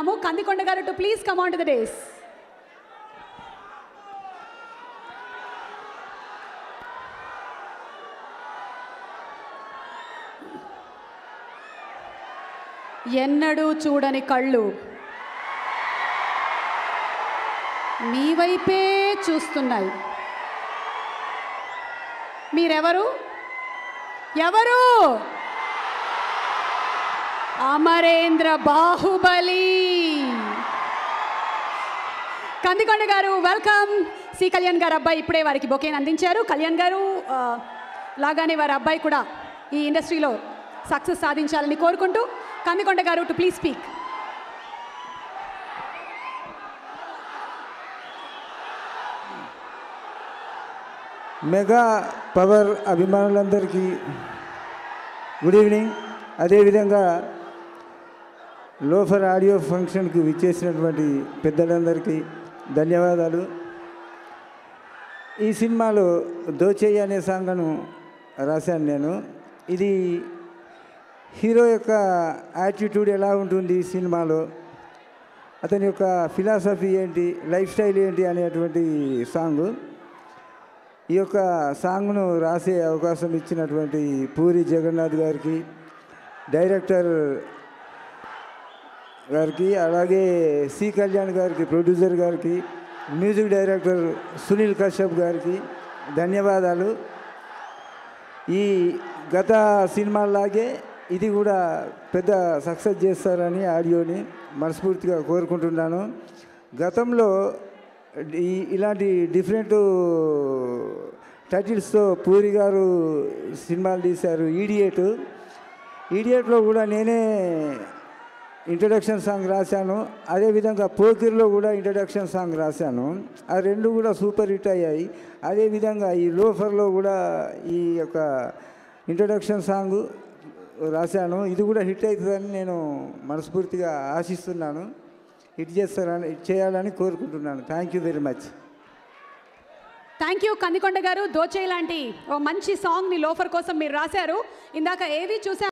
Kandikonda garu to please come on to the dais ఎన్నడూ చూడని కళ్ళు మీ వైపే చూస్తున్నాయి మీరెవరు ఎవరు అమరేంద్ర బాహుబలి కందికొండ గారు వెల్కమ్ సి కళ్యాణ్ గారు అబ్బాయి ఇప్పుడే వారికి బొకేని అందించారు కళ్యాణ్ గారు ఆ, లాగానే వారి అబ్బాయి కూడా ఈ ఇండస్ట్రీలో సక్సెస్ సాధించాలని కోరుకుంటూ Kandikonda garu to please speak mega power అభిమానులందరికీ గుడ్ ఈవినింగ్ అదేవిధంగా లోఫర్ ఆడియో ఫంక్షన్కి విచ్చేసినటువంటి పెద్దలందరికీ ధన్యవాదాలు ఈ సినిమాలో దోచేయి అనే సాంగ్ను రాశాను నేను ఇది హీరో యొక్క యాటిట్యూడ్ ఎలా ఉంటుంది ఈ సినిమాలో అతని యొక్క ఫిలాసఫీ ఏంటి లైఫ్ స్టైల్ ఏంటి అనేటువంటి సాంగ్ ఈ యొక్క సాంగ్ను రాసే అవకాశం ఇచ్చినటువంటి పూరి జగన్నాథ్ గారికి డైరెక్టర్ గారికి అలాగే సి కళ్యాణ్ గారికి ప్రొడ్యూసర్ గారికి మ్యూజిక్ డైరెక్టర్ సునీల్ కశ్యప్ గారికి ధన్యవాదాలు ఈ గత సినిమాలాగే ఇది కూడా పెద్ద సక్సెస్ చేస్తారని ఆడియోని మనస్ఫూర్తిగా కోరుకుంటున్నాను గతంలో ఈ ఇలాంటి డిఫరెంట్ టైటిల్స్తో పూరి గారు సినిమాలు తీశారు ఈడియేట్ ఈడియేట్లో కూడా నేనే ఇంట్రడక్షన్ సాంగ్ రాశాను అదేవిధంగా పోకిర్లో కూడా ఇంట్రడక్షన్ సాంగ్ రాశాను ఆ రెండు కూడా సూపర్ హిట్ అయ్యాయి అదేవిధంగా ఈ లోఫర్లో కూడా ఈ యొక్క ఇంట్రడక్షన్ సాంగ్ రాశాను ఇది కూడా హిట్ అవుతుందని నేను మనస్ఫూర్తిగా ఆశిస్తున్నాను హిట్ చేస్తారని హిట్ చేయాలని కోరుకుంటున్నాను thank you very much thank you Kandikonda garu దోచేయి లాంటి ఓ మంచి సాంగ్ని లోఫర్ కోసం మీరు రాశారు ఇందాక ఏవి చూసా